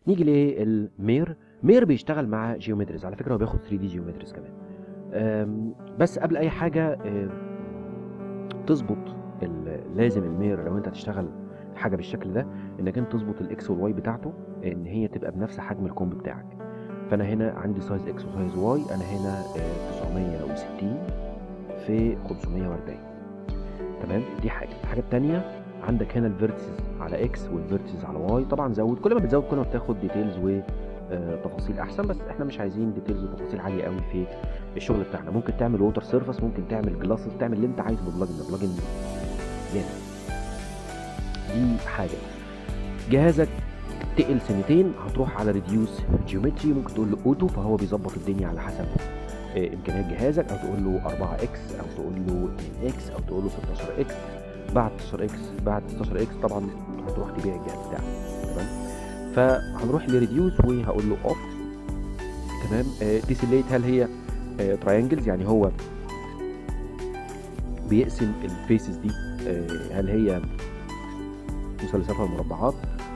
نيجي للمير مير بيشتغل مع جيومتريز على فكره هو بياخد 3 دي جيومتريز كمان أم، بس قبل اي حاجه أم، تظبط ال- لازم المير لو انت هتشتغل حاجه بالشكل ده انك انت تظبط الاكس والواي بتاعته ان هي تبقى بنفس حجم الكومب بتاعك فانا هنا عندي سايز اكس وسايز واي انا هنا آه، 960 في 540 تمام دي حاجه الحاجه الثانيه عندك هنا الفيرتسز على اكس والفيرتسز على واي طبعا زود كل ما بتزود كل ما بتاخد ديتيلز وتفاصيل احسن بس احنا مش عايزين ديتيلز وتفاصيل عاليه قوي في الشغل بتاعنا ممكن تعمل ووتر سيرفيس ممكن تعمل جلاسز تعمل اللي انت عايزه ببلجن بلجن جامد دي حاجه جهازك تقل سنتين هتروح على ريديوس جيومتري ممكن تقول له اوتو فهو بيظبط الدنيا على حسب آه، امكانيات جهازك او تقول له 4 اكس او تقول له 2 اكس او تقول له 16 اكس بعد 16 اكس بعد 16 اكس طبعا هتروح تبيع الجهاز بتاعك تمام فهنروح لريديوس وهقول له اوف تمام ديسيليت هل هي تراينجلز يعني هو بيقسم الفيسز دي آه، هل هي مثلثات ولا مربعات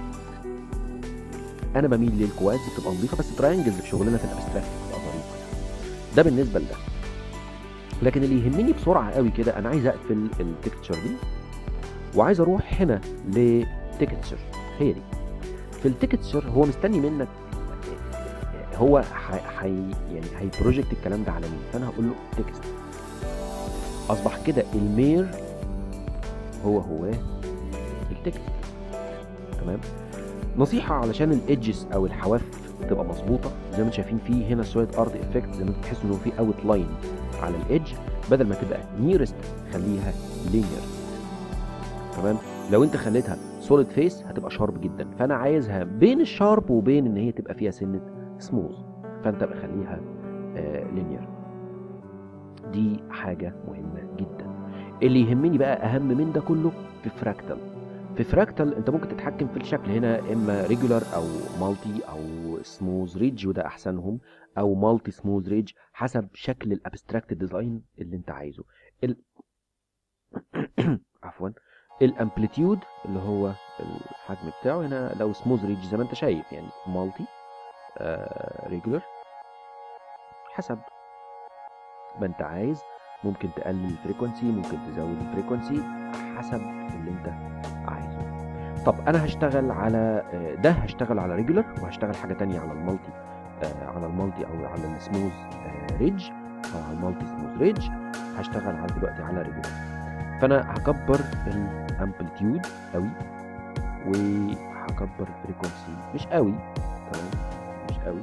انا بميل للكوادز بتبقى نظيفه بس تراينجلز في شغلنا في الابستراكت بتبقى ظريفه ده بالنسبه لده لكن اللي يهمني بسرعه قوي كده انا عايز اقفل التكتشر دي وعايز اروح هنا لتكتشر هي دي في التكتشر هو مستني منك هو حي يعني هيبروجكت الكلام ده على مين فانا هقول له تكست اصبح كده المير هو هو التكست تمام نصيحه علشان الايدجز او الحواف تبقى مظبوطه زي ما انتم شايفين في هنا شويه ارض افكت زي ما انتم تحسوا انه في اوت لاين على الايدج بدل ما تبقى نيرست خليها لينير تمام لو انت خليتها سوليد فيس هتبقى شارب جدا فانا عايزها بين الشارب وبين ان هي تبقى فيها سنه سموث فانت بقى خليها لينير دي حاجه مهمه جدا اللي يهمني بقى اهم من ده كله في فراكتال في فراكتال انت ممكن تتحكم في الشكل هنا اما ريجولار او مالتي او سموث ريدج وده احسنهم او مالتي سموث ريدج حسب شكل الابستراكت ديزاين اللي انت عايزه ال... عفوا الامبليتيود اللي هو الحجم بتاعه هنا لو سموث ريدج زي ما انت شايف يعني مالتي ريجولار حسب ما انت عايز ممكن تقلل الفريكونسي ممكن تزود الفريكونسي حسب اللي انت عايزه طب انا هشتغل على آه، ده هشتغل على ريجولار وهشتغل حاجه تانية على المالتي آه، على المالتي او على السموث ريدج او على المالتي سموث ريدج هشتغل على دلوقتي على ريجولار فانا هكبر الامبليتيود قوي وهكبر الفريكونسي مش قوي تمام مش قوي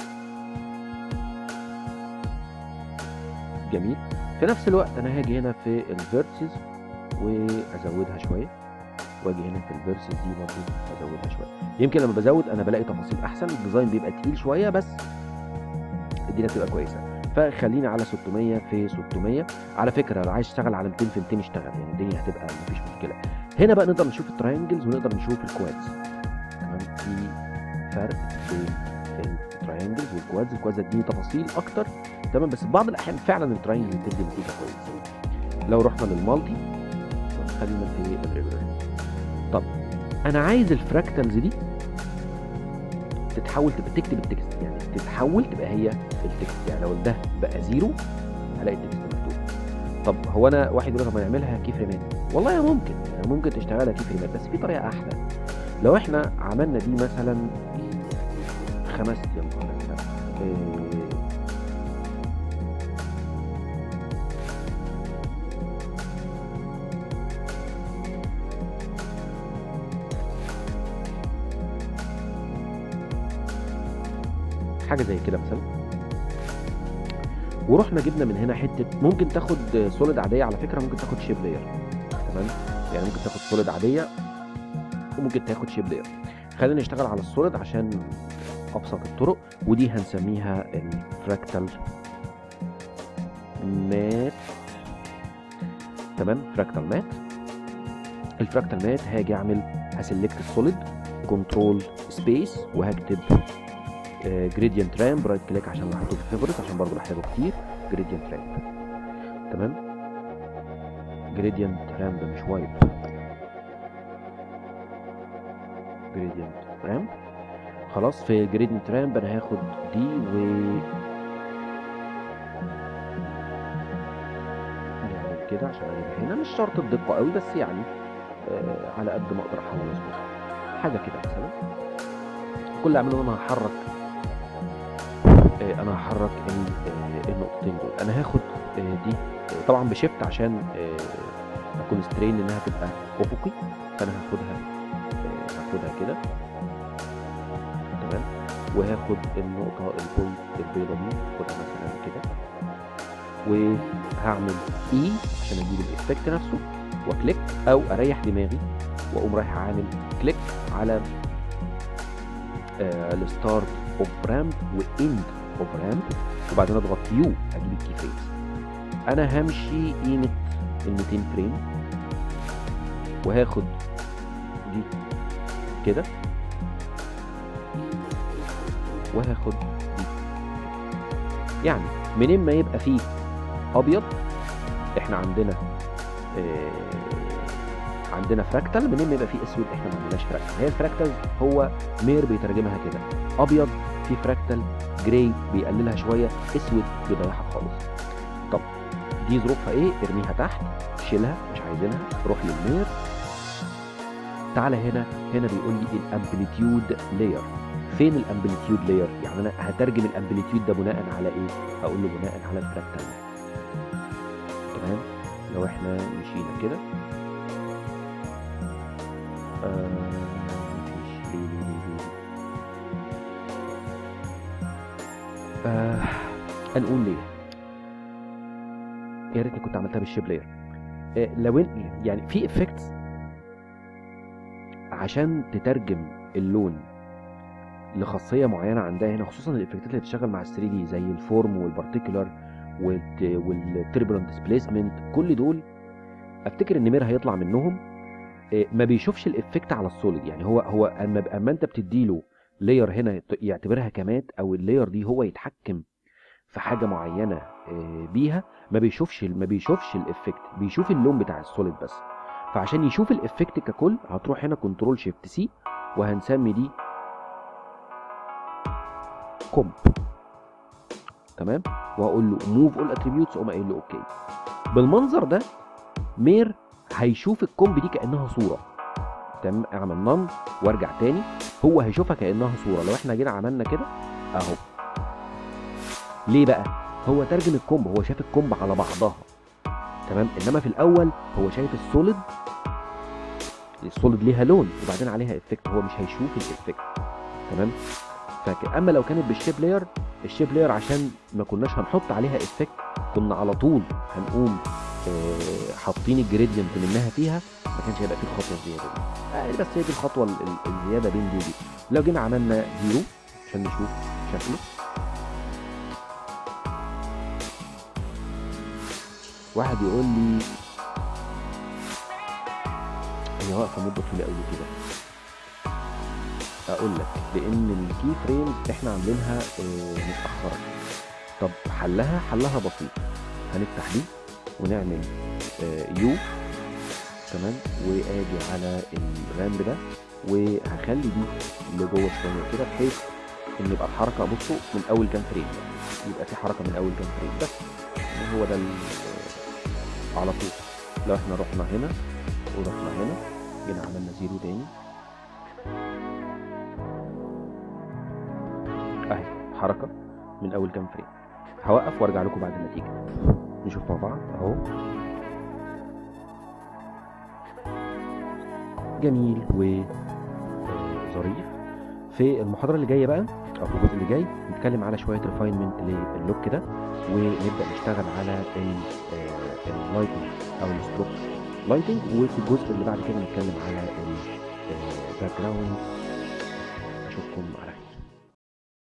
جميل في نفس الوقت انا هاجي هنا في الفيرتسز وازودها شويه واجي هنا في الفيرسز دي برضه ازودها شويه يمكن لما بزود انا بلاقي تفاصيل احسن الديزاين بيبقى تقيل شويه بس الدنيا بتبقى كويسه فخلينا على 600 في 600 على فكره لو عايز تشتغل على 200 في 200 اشتغل يعني الدنيا هتبقى مفيش مشكله هنا بقى نقدر نشوف التراينجلز ونقدر نشوف الكوادز تمام في فرق بين التراينجلز والكوادز الكوادز دي تفاصيل اكتر تمام بس في بعض الاحيان فعلا التراينجل بتدي نتيجه كويسه لو رحنا للمالتي خلينا في الريجولار طب انا عايز الفراكتالز دي تتحول تبقى تكتب التكست يعني تتحول تبقى هي التكست يعني لو ده بقى زيرو هلاقي التكست مكتوب طب هو انا واحد يقول لك طب ما نعملها كي فريمات والله ممكن يعني ممكن تشتغلها كي فريمات بس في طريقه احلى لو احنا عملنا دي مثلا خمس يا نهار أزرق. إيه، حاجه زي كده مثلا ورحنا جبنا من هنا حته ممكن تاخد سوليد عاديه على فكره ممكن تاخد شيب لاير تمام يعني ممكن تاخد سوليد عاديه وممكن تاخد شيب لاير خلينا نشتغل على السوليد عشان ابسط الطرق ودي هنسميها الفراكتال مات تمام فراكتال مات الفراكتال مات هاجي اعمل هسلكت السوليد كنترول سبيس وهكتب جريدينت رامب رايت كليك عشان احطه في الفيفوريت عشان برضه بحتاجه كتير جريدينت رامب تمام جريدينت رامب مش وايب جريدينت رامب خلاص في جريدنت رامب انا هاخد دي و نعمل كده عشان اجيبها هنا مش شرط الدقه قوي بس يعني آه على قد ما اقدر احاول اظبطها حاجه كده مثلا كل اللي اعمله انا هحرك آه انا هحرك ال- آه، النقطتين دول انا هاخد آه دي آه، طبعا بشيفت عشان آه اكون سترين انها تبقى افقي فانا هاخدها آه هاخدها كده تمام وهاخد النقطة البوينت البيضة دي هاخدها مثلا كده وهعمل اي عشان اجيب الايفكت نفسه واكليك او اريح دماغي واقوم رايح عامل كليك على الستارت اوف رامب واند اوف رامب وبعدين اضغط يو اجيب الكي فريمز انا همشي قيمة ال 200 فريم وهاخد دي كده وهاخد دي يعني منين ما يبقى فيه ابيض احنا عندنا آه عندنا فراكتال منين ما يبقى فيه اسود احنا ما عندناش فراكتال هي الفراكتال هو مير بيترجمها كده ابيض في فراكتال جراي بيقللها شويه اسود بيضيعها خالص طب دي ظروفها ايه ارميها تحت شيلها مش عايزينها روح للمير تعالى هنا هنا بيقول لي الامبليتيود لاير فين الامبليتيود لاير يعني انا هترجم الامبليتيود ده بناء على ايه اقول له بناء على الفراكتال تمام لو احنا مشينا كده آه مفيش ليه ليه ليه ليه آه هنقول ليه يا ريتني كنت عملتها بالشيب لاير آه لو إن- يعني في افكتس عشان تترجم اللون لخاصيه معينه عندها هنا خصوصا الافكتات اللي بتشتغل مع ال 3 دي زي الفورم والبارتيكولار والتربلنت ديسبيسمنت كل دول افتكر ان مير هيطلع منهم آه، ما بيشوفش الافكت على السوليد يعني هو هو اما اما انت بتديله لاير هنا ت- يعتبرها كمات او اللاير دي هو يتحكم في حاجه معينه آه، بيها ما بيشوفش ما بيشوفش الافكت بيشوف اللون بتاع السوليد بس فعشان يشوف الافكت ككل هتروح هنا كنترول شيفت سي وهنسمي دي كومب تمام وهقول له موف اول اتريبيوتس اقوم قايل له اوكي بالمنظر ده مير هيشوف الكومب دي كانها صوره تمام اعمل نن وارجع تاني هو هيشوفها كانها صوره لو احنا جينا عملنا كده اهو ليه بقى هو ترجم الكومب هو شاف الكومب على بعضها تمام انما في الاول هو شايف السوليد السوليد ليها لون وبعدين عليها افكت هو مش هيشوف الافكت تمام فاكر اما لو كانت بالشيب لاير الشيب لاير عشان ما كناش هنحط عليها افكت كنا على طول هنقوم آه، حاطين الجريدينت منها فيها ما كانش هيبقى فيه الخطوه الزياده دي آه، بس هي دي الخطوه ال- ال- الزياده بين دي ودي لو جينا عملنا زيرو عشان نشوف شكله واحد يقول لي هي واقفه مده طويله قوي كده اقول لك لان الكي فريمز احنا عاملينها آه، متاخره طب حلها حلها بسيط هنفتح دي ونعمل آه، يو تمام واجي على الرامب ده وهخلي دي لجوه شويه كده بحيث ان يبقى الحركه بصوا من اول كام فريم يبقى في حركه من اول كام فريم بس هو ده ال- على طول لو احنا رحنا هنا ورحنا هنا جينا عملنا زيرو تاني اهي حركه من اول كام فريم هوقف وارجع لكم بعد النتيجه نشوف مع بعض اهو جميل وظريف في المحاضره اللي جايه بقى او في الجزء اللي جاي نتكلم على شويه ريفاينمنت للوك ده ونبدا نشتغل على اللايتنج او الستروك لايتنج وفي الجزء اللي بعد كده نتكلم على الباك جراوند اشوفكم على خير